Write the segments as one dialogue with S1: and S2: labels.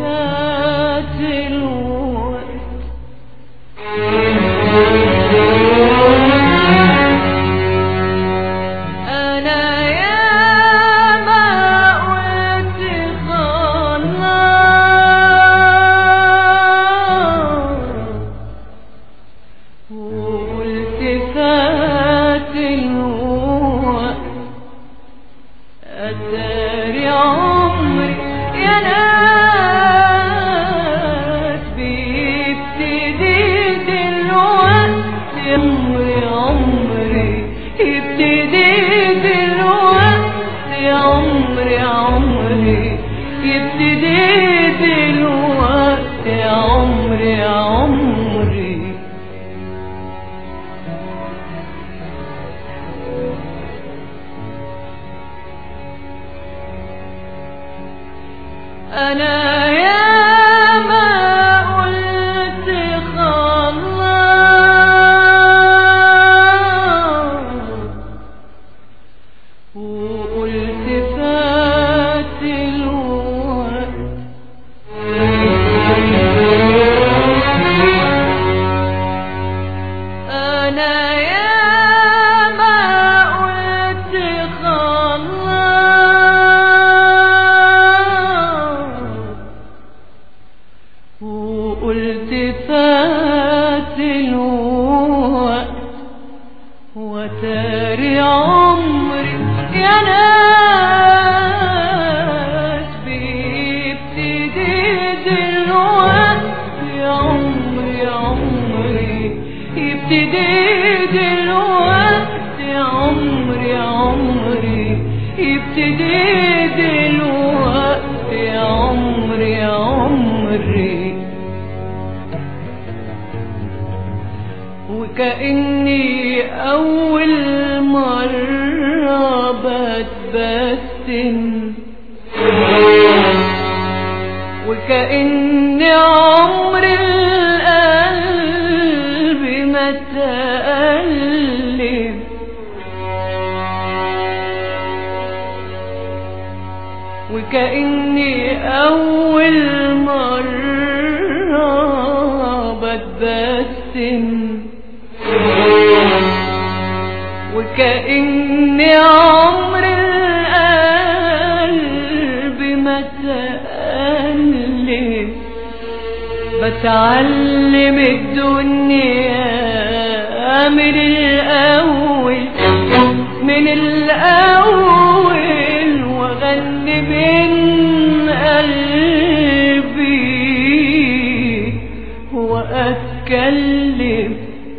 S1: فات الوقت أنا يا ما قلت خلاص وقلت فات الوقت أداري عمري يا ناس بيبتدي دلوقتي عمري عمري يبتدي دلوقتي عمري عمري يبتدي دلوقتي عمري عمري أنا يا ما قلت خلاص وقلت فات الوقت أنا يا ما قلت خلاص وقلت فات الوقت وتاري عمري يا ناس بيبتدي دلوقتي عمري عمري يبتدي دلوقتي عمري عمري يبتدي دلوقتي عمري عمري وكأني أول مرة بتبسم وكأن عمر القلب ما تألم وكأني أول مرة بتبسم وكأن عمر القلب ما تألم بتعلم الدنيا من الأول من الأول وأغني من قلبي وأتكلم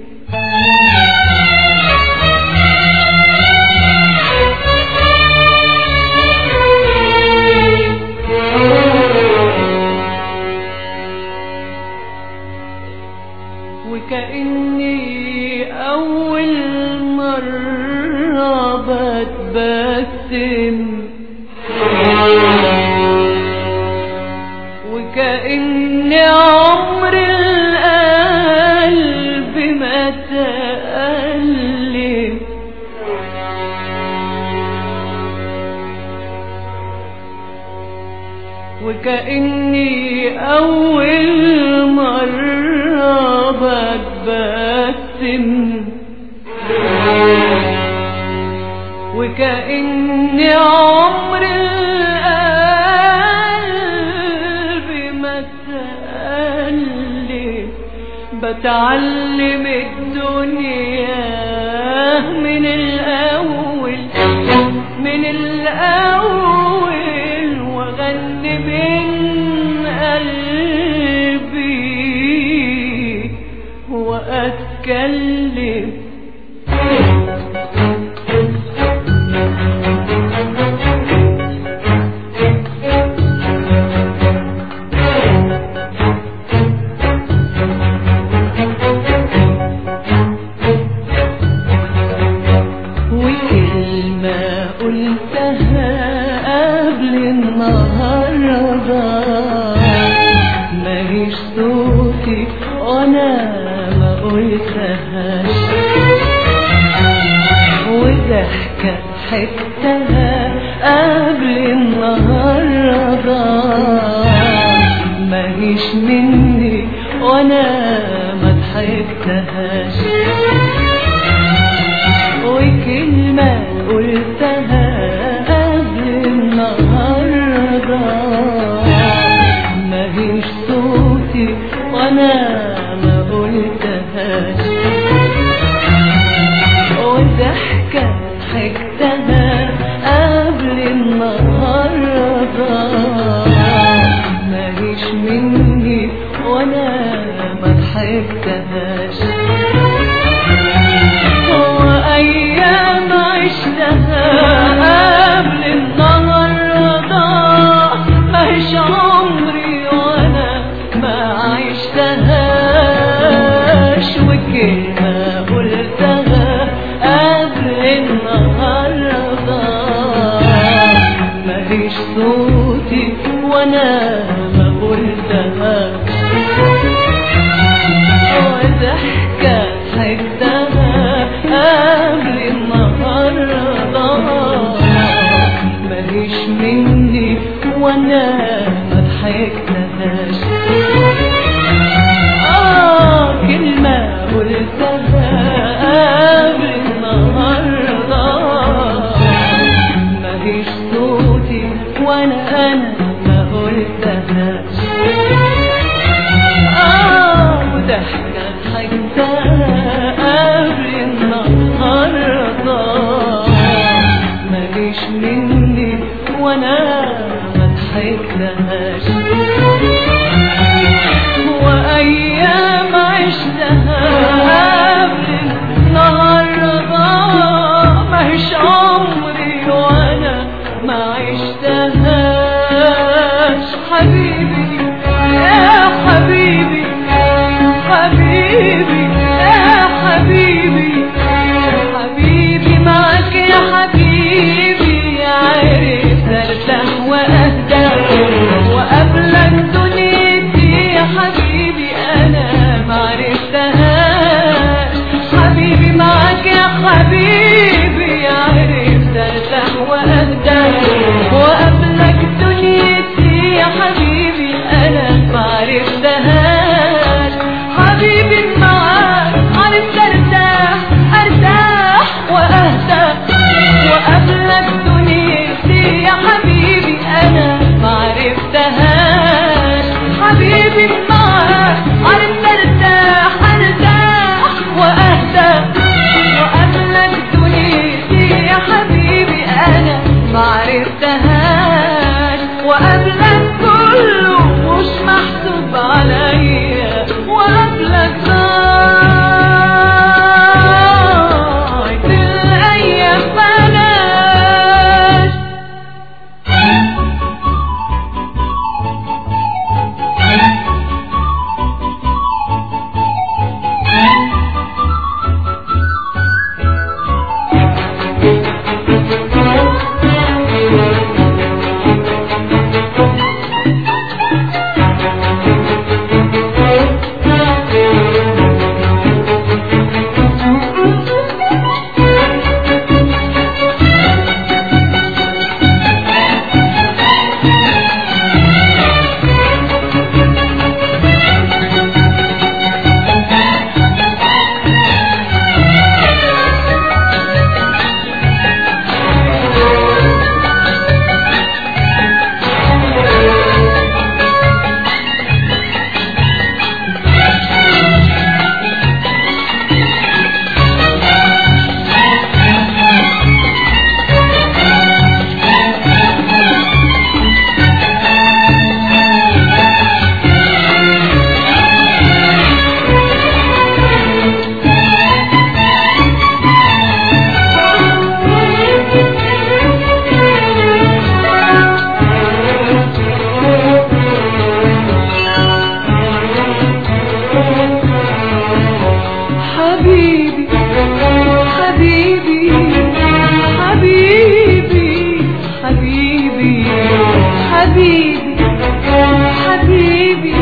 S1: وكأني أول مرة بتبسم وكأن عمر القلب ما تألم وكأني أول مرة بتبسم وكأن عمر القلب ما تألم بتعلم الدنيا من الأول من الأول وغني من قلبي وأتكلم وكلمة قلتها قبل النهاردة ماهيش صوتي وانا ما قلتهاش وضحكة حكتها قبل النهاردة ماهيش مني وانا ما ضحكتهاش وكلمة قلتها قبل النهاردة ماهيش صوتي وانا ما قلتهاش وضحكة ضحكتها قبل النهاردة ماهيش مني وانا ما ضحكتهاش وأيام عشتها قبل النهاردة ماهيش عمري وأنا ما عشتهاش وكلمة قلتها قبل النهاردة ماهيش صوتي وأنا ما قلتهاش وضحكة ضحكتها قبل النهاردة ماليش مني وانا ما ضحكتهاش آه كلمة قلتها قبل النهاردة ماليش صوتي وانا انا ما قلتهاش آه وضحكة ضحكتها قبل النهاردة ماليش مني وانا ما ضحكتهاش وأيام عشتها قبل النهاردة ماهيش عمري وانا ما عشتهاش حبيبي يا حبيبي حبيبي يا حبيبي حبيبي معك يا حبيبي عرفت ارتاح واهدى وقبلك دنيتي يا حبيبي انا ما عرفتهاش حبيبي معك يا حبيبي عرفت ارتاح واهدى وقبلك دنيتي يا حبيبي انا ما عرفتهاش حبيبي معاك عرفت ارتاح ارتاح واهدى وقبلك دنيتي يا حبيبي انا ما عرفتهاش حبيبي معاك عرفت ارتاح ارتاح واهدى وقبلك دنيتي يا حبيبي انا ما عرفتهاش وقبلك كله مش محسوب عليا وقبلك ضاعت الايام بلاش حبيبي حبيبي حبيبي حبيبي حبيبي حبيبي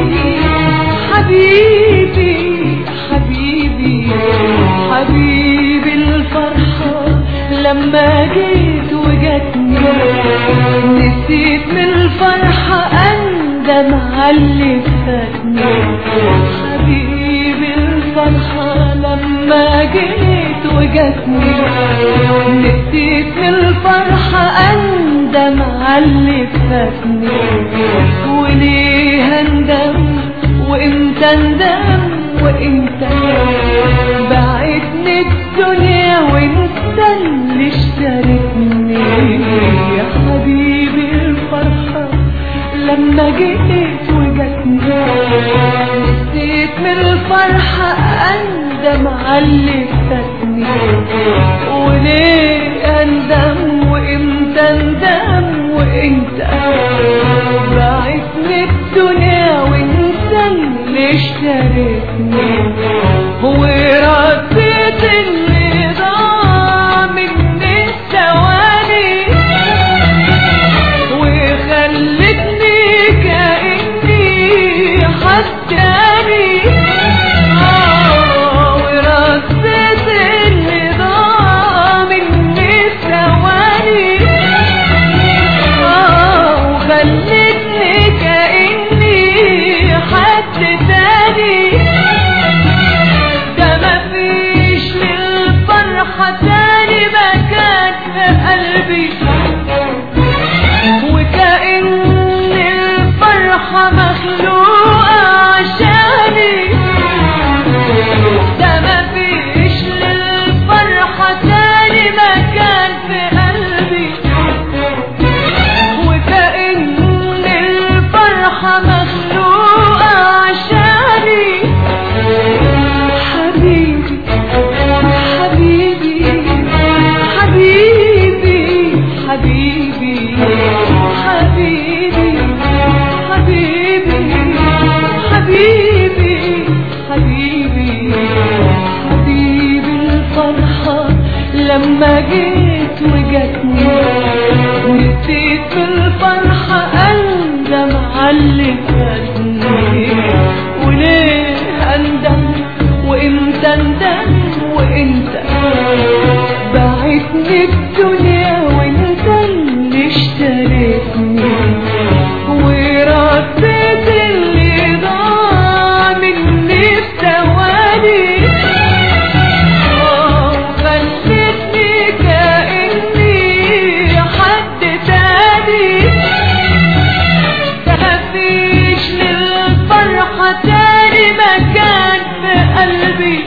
S1: حبيبي حبيبي حبيبي الفرحة لما جيت وجتني نسيت من الفرحة أندم على اللي فاتني حبيبي الفرحة لما جيت وجاتني نسيت من الفرحة أندم على اللي فاتني وليه أندم وإمتى أندم وإمتى بعتني الدنيا وإنت اللي اشتريتني يا حبيبي الفرحة لما جيت وجاتني نسيت من الفرحة أندم على اللي فاتني وليه أندم وإمتى أندم وإنت بعتني الدنيا وإنت اللي اشتريتني ورديت اللي ضاع مني الثواني وخلتني كأني حد تاني آه، ورديت اللي ضاع مني الثواني آه، وخلتني كأني حد تاني ده مفيش للفرحة تاني مكان في قلبي وكأن الفرحة مخلوقة عشاني ده مفيش للفرحة تاني مكان في قلبي وكأن الفرحة مخلوقة عشاني حبيبي حبيبي حبيبي حبيبي حبيبي حبيبي حبيبي حبيبي حبيبي الفرحة لما جيت وجاتني ونسيت الفرحة أندم على اللي فاتني وليه أندم وإمتى أندم وإنت بعتني الدنيا وإنت اللي اشتريتني ورديت اللي ضاع مني في ثواني آه، خلتني كأني حد تاني ده مفيش للفرحة تاني مكان في قلبي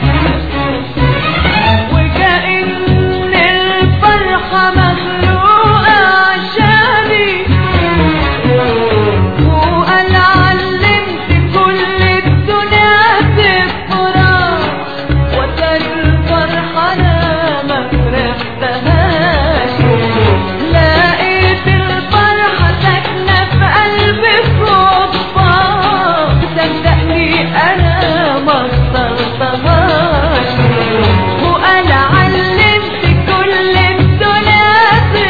S1: وكأن الفرحة مخلوقة عشاني وقال علمت كل الدنيا تفرح وتر الفرحة أنا ما فرحتهاش لقيت الفرحة ساكنة في قلبي صدفة صدقني أنا ما اخترتهاش وقال علمت كل الدنيا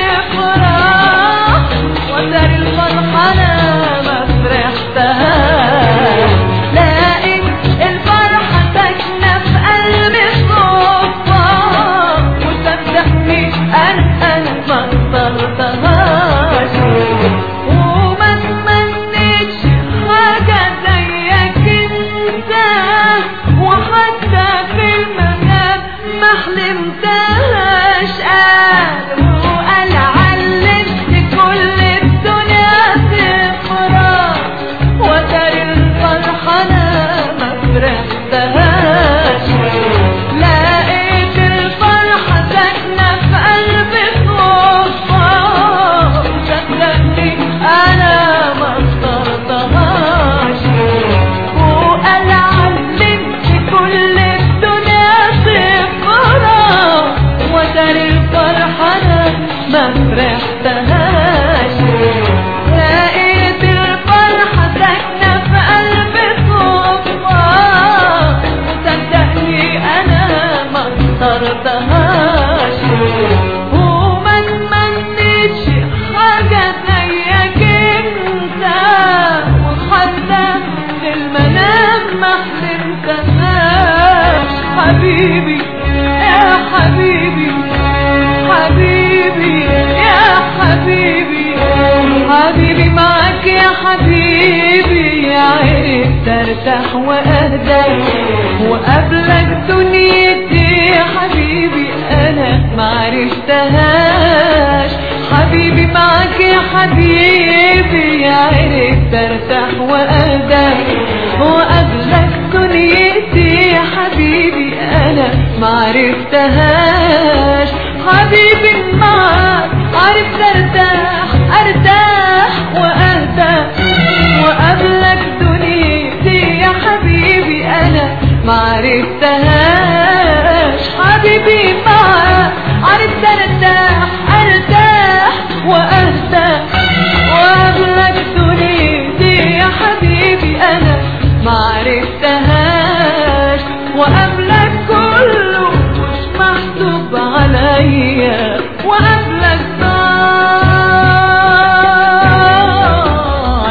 S1: تفرح وتر الفرحة أنا ما فرحتهاش لقيت الفرحة ساكنة في قلبي صدفة وصدقني أنا أنا ما اخترتهاش وما تمنيتش حاجة زيك انت وحتى في المنام ما حلمتهاش قال وقال علمت كل الدنيا تفرح وتر الفرحة أنا ما فرحتهاش لقيت الفرحة ساكنة في قلبي صدفة صدقني أنا ما اخترتهاش وقال علمت كل الدنيا تفرح وتر الفرحة أنا ما فرحتهاش لقيت الفرحة ساكنة في قلبي صدفة صدقني أنا ما اخترتهاش وما تمنيتش حاجة زيك انت وحتى في المنام ما حلمتهاش حبيبي يا حبيبي حبيبي يا حبيبي حبيبي معاك يا حبيبي يا عرفت ارتاح واهدى وقبلك دنيتي يا حبيبي انا معرفتهاش حبيبي معاك يا حبيبي عرفت ارتاح واهدى وقبلك دنيتي يا حبيبي انا معرفتهاش حبيبي معاك عرفت ارتاح ارتاح واهدى وقبلك دنيتي يا حبيبي انا معرفتهاش حبيبي معاك عرفت ارتاح ارتاح واهدى وقبلك دنيتي يا حبيبي انا معرفتهاش وقبلك كله مش محسوب عليا وقبلك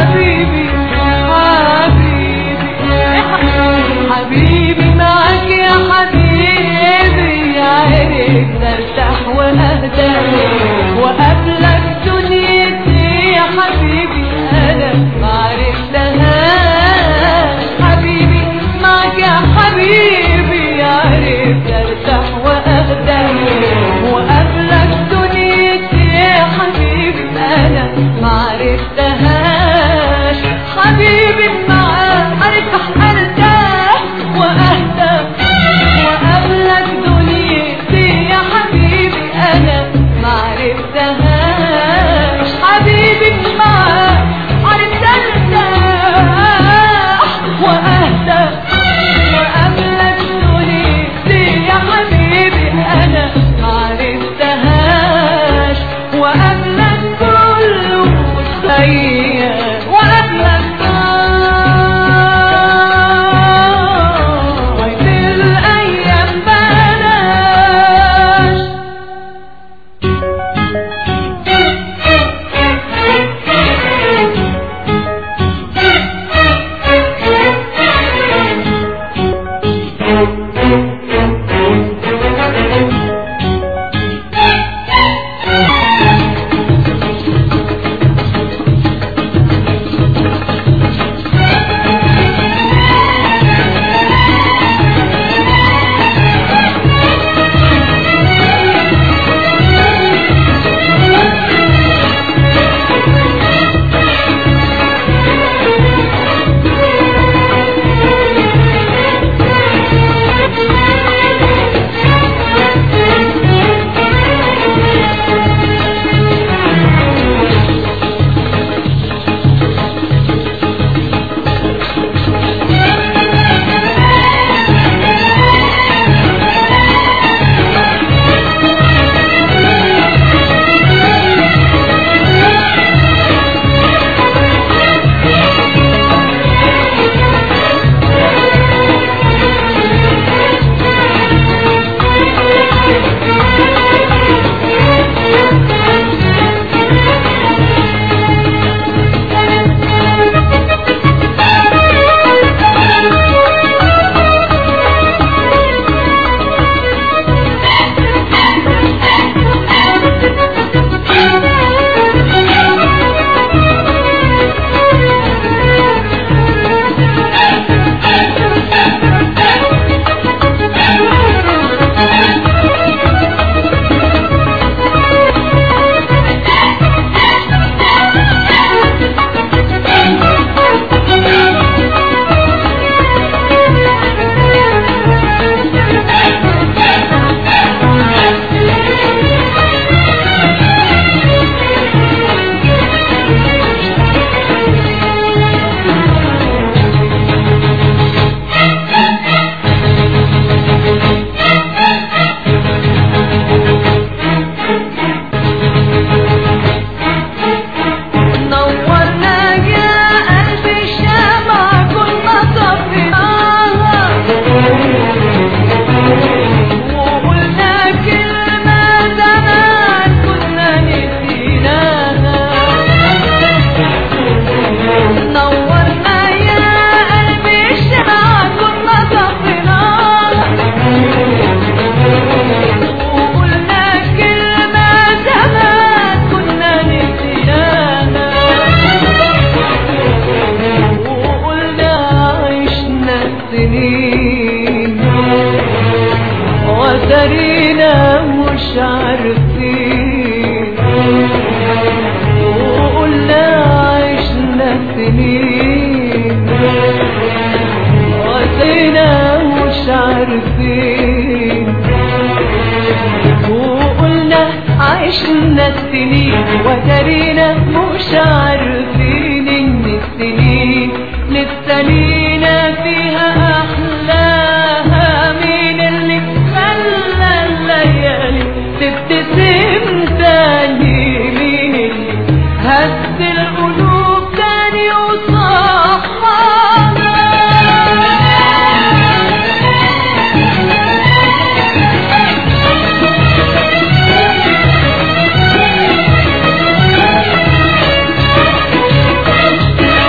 S1: حبيبي حبيبي حبيبي معاك يا حبيبي عرفت ارتاح واهدى وقبلك دنيتي يا حبيبي انا معرفتهاش حبيبي معاك يا حبيبي عرفت ارتاح واهدى وقبلك دنيتي يا حبيبي انا معرفتهاش حبيبي معاك ارتاح ارتاح واهدى وقبلك دنيتي يا حبيبي انا معرفتهاش حبيبي معاك عرفت ارتاح واهدى وقبلك دنيتي يا حبيبي انا معرفتهاش وقبلك كله سيء وقبلك ضايع الايام بلاش نورنا يا قلبي الشمع كنا طفيناها وقلنا كلمة زمان كنا نسيناها نورنا يا قلبي الشمع كنا طفيناها وقلنا كلمة زمان كنا نسيناها وقلنا عشنا سنين وترينا مش عارفين وقلنا عشنا سنين وترينا مش عارفين وقلنا عشنا السنين وترينا مش عارفين ان السنين لسه لينا فيها احلاها مين اللي خلى الليالي تبتسم تاني مين اللي هز القلوب تاني وصحاها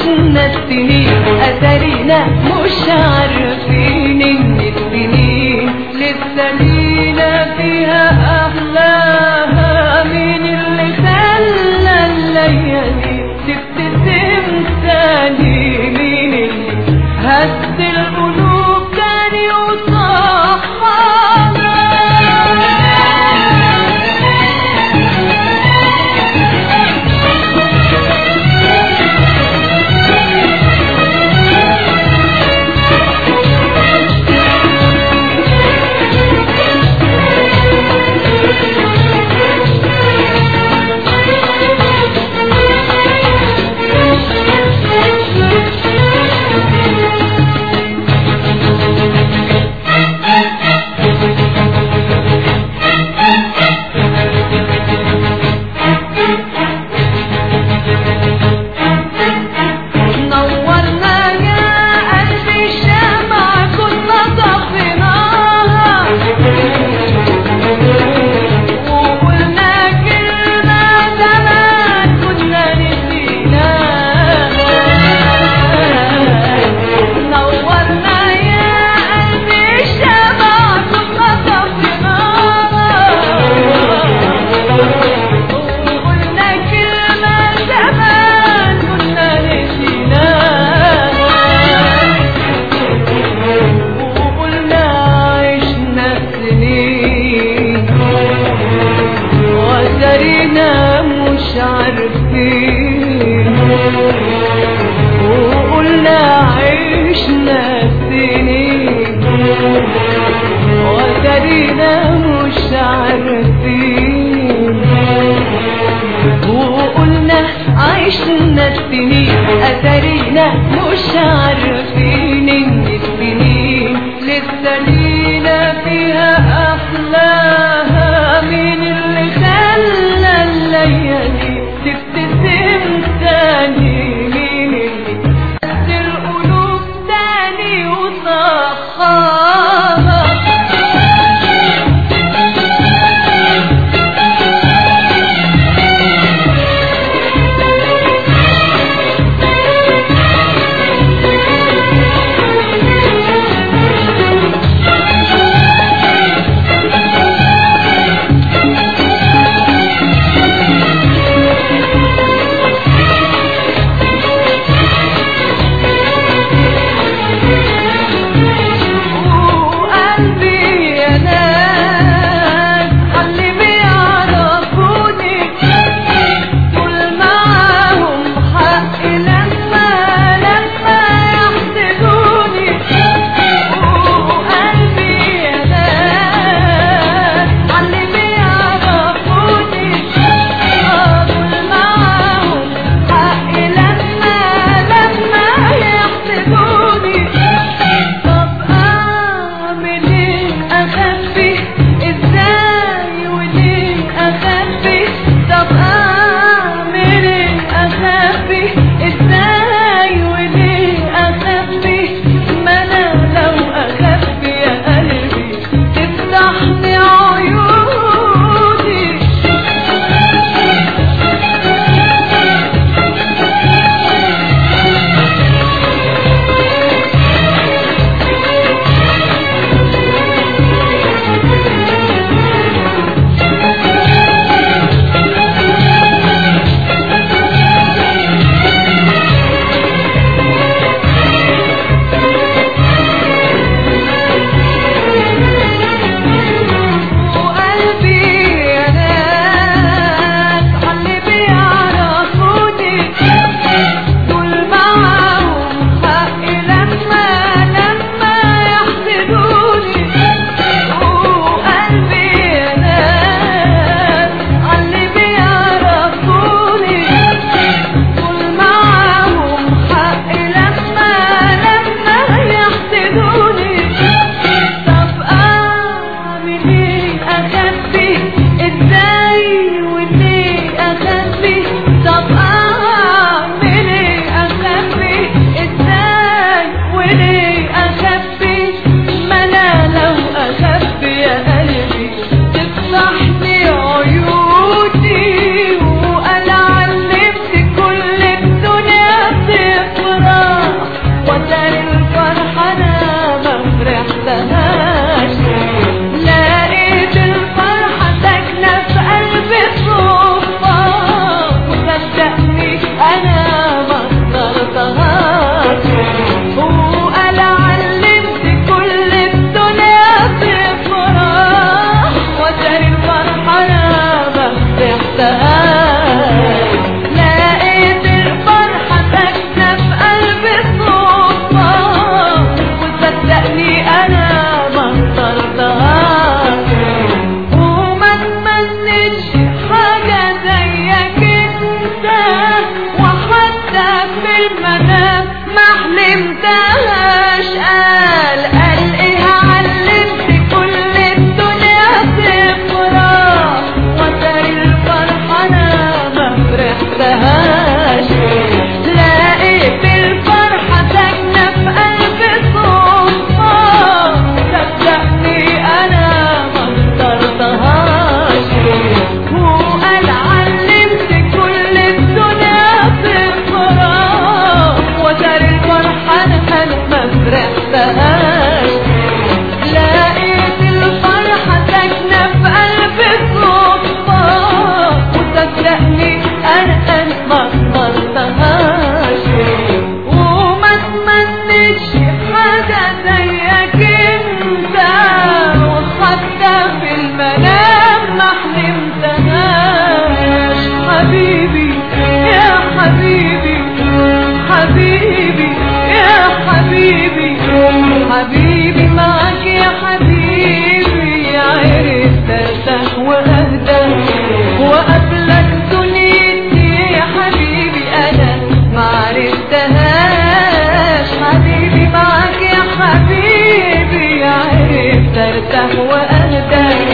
S1: عشنا السنين أتارينا مش عارفين إن السنين لسه لينا فيها أحلاها مين اللي خلى الليالي تبتسم تاني مين اللي هز القلوب تاني نورنا يا قلبي الشمعة كنا طفيناها وقلنا كلمة زمان كنا نسيناها نورنا يا قلبي الشمعة كنا طفيناها وقلنا كلمة زمان كنا نسيناها وقلنا عشنا سنين وترينا مش عارفين وقلنا عشنا سنين وترينا مش عارفين وقلنا عشنا السنين أتارينا مش عارفين إن السنين لسه لينا فيها أحلاها مين اللي خلى الليالي تبتسم تاني مين اللي هز القلوب تاني وصخاها معرفتهاش لقيت الفرحة ساكنة في قلبي صدفة وصدقني أنا أنا ما قدرتهاش وما تمنيتش حاجة زيك انت وحتى في المنام ما حلمتهاش حبيبي يا حبيبي حبيبي يا حبيبي حبيبي معاك يا حبيبي عرفت ارتاح واهدى وقبلك دنيتي يا حبيبي انا ما عرفتهاش حبيبي معاك يا حبيبي عرفت ارتاح واهدى